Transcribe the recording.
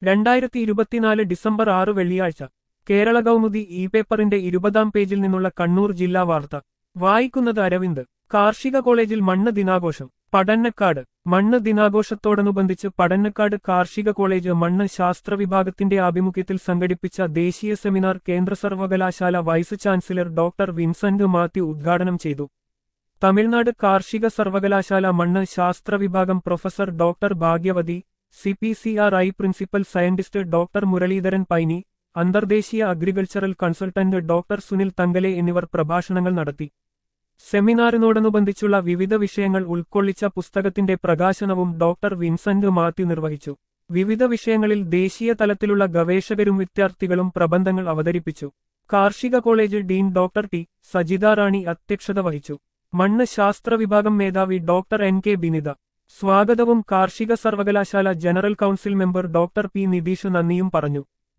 രണ്ടായിരത്തി ഇരുപത്തിനാല് ഡിസംബർ ആറ് വെള്ളിയാഴ്ച കേരള കൗമുദി ഇ പേപ്പറിന്റെ ഇരുപതാം പേജിൽ നിന്നുള്ള കണ്ണൂർ ജില്ലാ വാർത്ത വായിക്കുന്നത് അരവിന്ദ് കാർഷിക കോളേജിൽ മണ്ണ് ദിനാഘോഷം പടന്നക്കാട് മണ്ണ് ദിനാഘോഷത്തോടനുബന്ധിച്ച് പടന്നക്കാട് കാർഷിക കോളേജ് മണ്ണ് ശാസ്ത്ര വിഭാഗത്തിന്റെ ആഭിമുഖ്യത്തിൽ സംഘടിപ്പിച്ച ദേശീയ സെമിനാർ കേന്ദ്ര സർവകലാശാല vice chancellor doctor Vincent Mathew ഉദ്ഘാടനം ചെയ്തു തമിഴ്നാട് കാർഷിക സർവകലാശാല മണ്ണ് ശാസ്ത്ര വിഭാഗം professor doctor Bhagyavathi C P C R I principal scientist doctor Muraleedharan Paini അന്തർദേശീയ agricultural consultant doctor Sunil Thankale എന്നിവർ പ്രഭാഷണങ്ങൾ നടത്തി സെമിനാറിനോടനുബന്ധിച്ചുള്ള വിവിധ വിഷയങ്ങൾ ഉൾക്കൊള്ളിച്ച പുസ്തകത്തിന്റെ പ്രകാശനവും ഡോക്ടർ വിൻസെന്റ് മാത്യു നിർവഹിച്ചു വിവിധ വിഷയങ്ങളിൽ ദേശീയ തലത്തിലുള്ള ഗവേഷകരും വിദ്യാർത്ഥികളും പ്രബന്ധങ്ങൾ അവതരിപ്പിച്ചു കാർഷിക college dean doctor T Sajitha Rani അധ്യക്ഷത വഹിച്ചു മണ്ണ് ശാസ്ത്ര വിഭാഗം മേധാവി ഡോക്ടർ എൻ കെ ബിനിത സ്വാഗതവും കാർഷിക സർവകലാശാല general council member doctor P Nitheesh നന്ദിയും പറഞ്ഞു